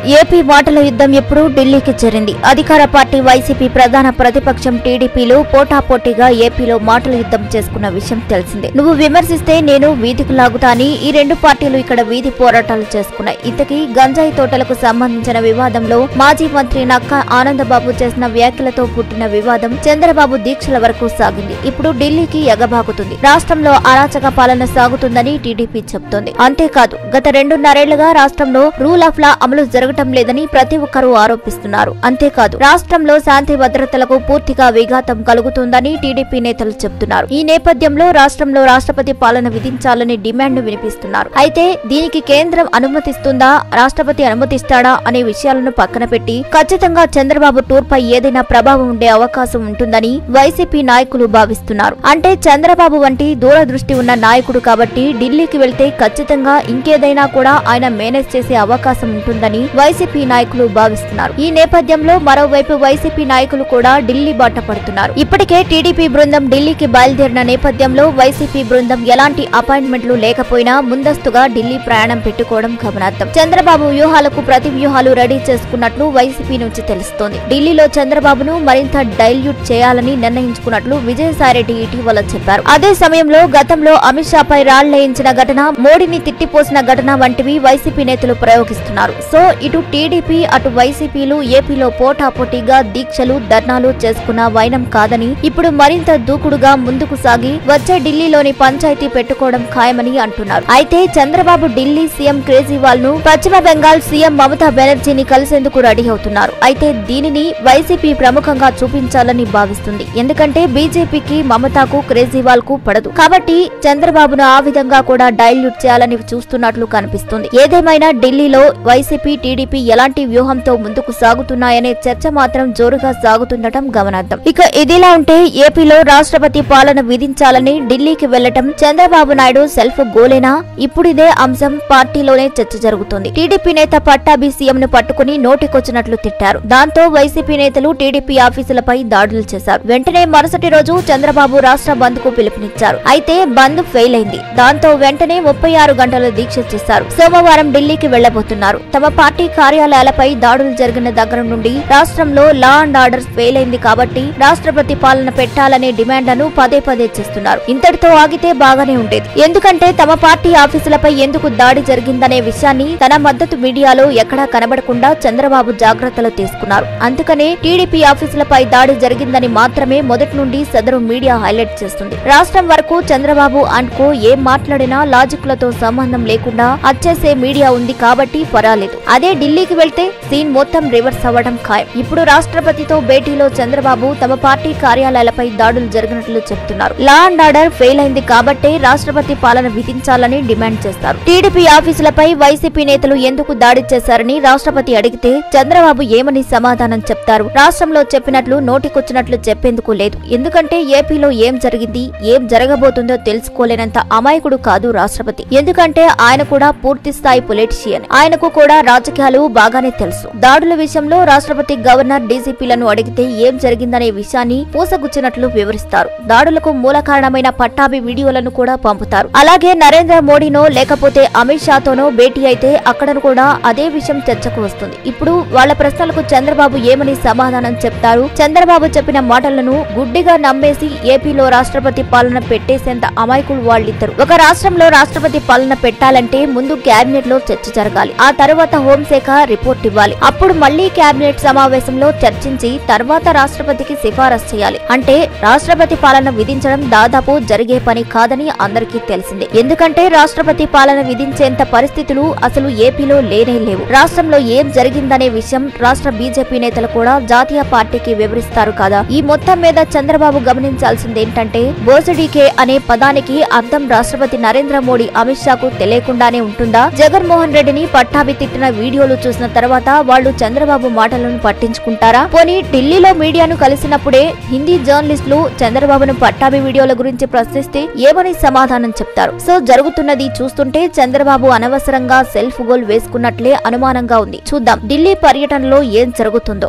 AP మాటల యుద్ధం ఎప్పుడు ఢిల్లీకి చేరింది అధికార పార్టీ వైసీపీ ప్రధాన ప్రతిపక్షం టీడీపీలు పోటాపోటీగా ఏపీలో మాటల యుద్ధం చేసుకున్న విషయం తెలిసిందే నువ్వు విమర్శిస్తే నేను వీధికి లాగుతా అని ఈ రెండు పార్టీలు ఇక్కడ వీధి పోరాటాలు చేసుకున్నాయి ఇంతకీ గంజాయి తోటలకు సంబంధించిన వివాదంలో మాజీ మంత్రి నక్క ఆనందబాబు చేసిన వ్యాఖ్యలతో పుట్టిన వివాదం చంద్రబాబు దీక్షల వరకు సాగింది ఇప్పుడు ఢిల్లీకి ఎగబాకుతుంది రాష్ట్రంలో అరాచక పాలన సాగుతుందని టీడీపీ చెబుతోంది అంతేకాదు గత రెండున్నరేళ్లుగా రాష్ట్రంలో రూల్ ఆఫ్ లా అమలు జరగటం లేదని ప్రతి ఒక్కరూ ఆరోపిస్తున్నారు అంతేకాదు రాష్ట్రంలో శాంతి భద్రతలకు పూర్తిగా విఘాతం కలుగుతుందని టీడీపీ నేతలు చెబుతున్నారు ఈ నేపథ్యంలో రాష్ట్రంలో రాష్ట్రపతి పాలన విధించాలని డిమాండ్ వినిపిస్తున్నారు అయితే దీనికి కేంద్రం అనుమతిస్తుందా రాష్ట్రపతి అనుమతిస్తాడా అనే విషయాలను పక్కన పెట్టి ఖచ్చితంగా చంద్రబాబు టూర్ పై ఏదైనా ప్రభావం ఉండే అవకాశం ఉంటుందని వైసీపీ నాయకులు భావిస్తున్నారు అంటే చంద్రబాబు వంటి దూరదృష్టి ఉన్న నాయకుడు కాబట్టి ఢిల్లీకి వెళ్తే ఖచ్చితంగా ఇంకేదైనా కూడా ఆయన మేనేజ్ చేసే అవకాశం ఉంటుందని వైసీపీ నాయకులు భావిస్తున్నారు ఈ నేపథ్యంలో మరోవైపు వైసీపీ నాయకులు కూడా ఢిల్లీ బాట పడుతున్నారు ఇప్పటికే టీడీపీ బృందం ఢిల్లీకి బయలుదేరిన నేపథ్యంలో వైసీపీ బృందం ఎలాంటి అపాయింట్మెంట్లు లేకపోయినా ముందస్తుగా ఢిల్లీ ప్రయాణం పెట్టుకోవడం గమనార్థం చంద్రబాబు వ్యూహాలకు ప్రతి వ్యూహాలు రెడీ చేసుకున్నట్లు వైసీపీ నుంచి తెలుస్తోంది ఢిల్లీలో చంద్రబాబును మరింత డైల్యూట్ చేయాలని నిర్ణయించుకున్నట్లు విజయసాయిరెడ్డి ఇటీవల చెప్పారు అదే సమయంలో గతంలో అమిత్ షాపై రాళ్లేయించిన ఘటన మోడీని తిట్టిపోసిన ఘటన వంటివి వైసీపీ నేతలు ప్రయోగిస్తున్నారు సో ఇటు టీడీపీ అటు వైసీపీలు ఏపీలో పోటాపోటీగా దీక్షలు ధర్నాలు చేసుకున్న వైనం కాదని ఇప్పుడు మరింత దూకుడుగా ముందుకు సాగి వచ్చే ఢిల్లీలోని పంచాయతీ పెట్టుకోవడం ఖాయమని అంటున్నారు అయితే చంద్రబాబు ఢిల్లీ సీఎం కేజ్రీవాల్ ను పశ్చిమ బెంగాల్ సీఎం మమతా బెనర్జీని కలిసేందుకు రెడీ అవుతున్నారు అయితే దీనిని వైసీపీ ప్రముఖంగా చూపించాలని భావిస్తుంది ఎందుకంటే బీజేపీకి మమతాకు కేజ్రీవాల్ కు పడదు కాబట్టి చంద్రబాబును ఆ విధంగా కూడా డైల్యూట్ చేయాలని చూస్తున్నట్లు కనిపిస్తుంది ఏదేమైనా ఢిల్లీలో వైసీపీ టీడీపీ ఎలాంటి వ్యూహంతో ముందుకు సాగుతున్నాయనే చర్చ మాత్రం జోరుగా సాగుతుండటం గమనార్థం ఇక ఇదిలా ఉంటే ఏపీలో రాష్ట్రపతి పాలన విధించాలని ఢిల్లీకి వెళ్లటం చంద్రబాబు నాయుడు సెల్ఫ్ గోలేనా ఇప్పుడు ఇదే అంశం పార్టీలోనే చర్చ జరుగుతుంది టీడీపీ నేత పట్టాభి సీఎం ను పట్టుకుని నోటికొచ్చినట్లు తిట్టారు దాంతో వైసీపీ నేతలు టీడీపీ ఆఫీసులపై దాడులు చేశారు వెంటనే మరుసటి రోజు చంద్రబాబు రాష్ట్ర బంద్ కు పిలుపునిచ్చారు అయితే బంద్ ఫెయిల్ అయింది దాంతో వెంటనే ముప్పై ఆరు గంటల దీక్ష చేశారు సోమవారం ఢిల్లీకి వెళ్లబోతున్నారు తమ పార్టీ కార్యాలయాలపై దాడులు జరిగిన దగ్గర నుండి రాష్ట్రంలో లా అండ్ ఆర్డర్ ఫెయిల్ అయింది కాబట్టి రాష్ట్రపతి పాలన పెట్టాలనే డిమాండ్లను పదే పదే చేస్తున్నారు ఇంతటితో ఆగితే బాగానే ఉండేది ఎందుకంటే తమ పార్టీ ఆఫీసులపై ఎందుకు దాడి జరిగిందనే విషయాన్ని తన మద్దతు మీడియాలో ఎక్కడా కనబడకుండా చంద్రబాబు జాగ్రత్తలు తీసుకున్నారు అందుకనే టీడీపీ ఆఫీసులపై దాడి జరిగిందని మాత్రమే మొదటి నుండి సదరు మీడియా హైలైట్ చేస్తుంది రాష్ట్రం వరకు చంద్రబాబు అండ్ కో ఏం మాట్లాడినా లాజిక్లతో సంబంధం లేకుండా అచ్చేసే మీడియా ఉంది కాబట్టి పర్వాలేదు అదే ఢిల్లీకి వెళ్తే సీన్ మొత్తం రివర్స్ అవ్వడం ఖాయం ఇప్పుడు రాష్ట్రపతితో భేటీలో చంద్రబాబు తమ పార్టీ కార్యాలయాలపై దాడులు జరిగినట్లు చెప్తున్నారు లా అండ్ ఆర్డర్ ఫెయిల్ అయింది కాబట్టే రాష్ట్రపతి పాలన విధించాలని డిమాండ్ చేస్తారు టీడీపీ ఆఫీసులపై వైసీపీ నేతలు ఎందుకు దాడి చేశారని రాష్ట్రపతి అడిగితే చంద్రబాబు ఏమని సమాధానం చెప్తారు రాష్ట్రంలో చెప్పినట్లు నోటికొచ్చినట్లు చెప్పేందుకు లేదు ఎందుకంటే ఏపీలో ఏం జరిగింది ఏం జరగబోతుందో తెలుసుకోలేనంత అమాయకుడు కాదు రాష్ట్రపతి ఎందుకంటే ఆయన కూడా పూర్తి స్థాయి పొలిటీషియన్ ఆయనకు కూడా రాజకీయాలు బాగానే తెలుసు దాడుల విషయంలో రాష్ట్రపతి గవర్నర్ డీజీపీలను అడిగితే ఏం జరిగిందనే విషయాన్ని పూసగుచ్చినట్లు వివరిస్తారు దాడులకు మూల కారణమైన పట్టాభి వీడియోలను కూడా పంపుతారు అలాగే నరేంద్ర మోడీనో లేకపోతే అమిత్ షాతోనో భేటీ అయితే అక్కడ కూడా అదే విషయం చర్చకు వస్తుంది ఇప్పుడు వాళ్ళ ప్రశ్నలకు చంద్రబాబు ఏమని సమాధానం చెప్తారు చంద్రబాబు చెప్పిన మాటలను గుడ్డిగా నమ్మేసి ఏపీలో రాష్ట్రపతి పాలన పెట్టేసేంత అమాయకులు వాళ్ళిద్దరు ఒక రాష్ట్రంలో రాష్ట్రపతి పాలన పెట్టాలంటే ముందు కేబినెట్ లో చర్చ జరగాలి ఆ తర్వాత హోంశాఖ రిపోర్ట్ ఇవ్వాలి అప్పుడు మళ్లీ కేబినెట్ సమావేశంలో చర్చించి తర్వాత రాష్ట్రపతికి సిఫారసు చేయాలి అంటే రాష్ట్రపతి పాలన విధించడం దాదాపు జరిగే పని కాదని అందరికీ తెలిసిందే ఎందుకంటే రాష్ట్రపతి పాలన విధించేంత పరిస్థితులు అసలు ఏపీలో లేనే లేవు రాష్ట్రంలో ఏం జరిగిందనే విషయం రాష్ట్ర బీజేపీ నేతలు కూడా జాతీయ పార్టీకి వివరిస్తారు కదా ఈ మొత్తం మీద చంద్రబాబు గమనించాల్సింది ఏంటంటే బోసడీకే అనే పదానికి అర్థం రాష్ట్రపతి నరేంద్ర మోడీ అమిత్ షాకు తెలియకుండానే ఉంటుందా జగన్మోహన్ రెడ్డిని పట్టాభి తిట్టిన వీడియోలు చూసిన తర్వాత వాళ్ళు చంద్రబాబు మాటలను పట్టించుకుంటారా పోనీ ఢిల్లీలో మీడియాను కలిసినప్పుడే హిందీ జర్నలిస్టులు చంద్రబాబును పట్టాభి వీడియోల గురించి ప్రశ్నిస్తే ఏమని సమాధానం చెప్తారు సో జరుగుతున్నది చూస్తుంటే చంద్రబాబు అనవసరంగా సెల్ఫ్ గోల్ వేసుకున్నట్లే అనుమానంగా ఉంది చూద్దాం ఢిల్లీ పర్యటనలో ఏం జరుగుతుందో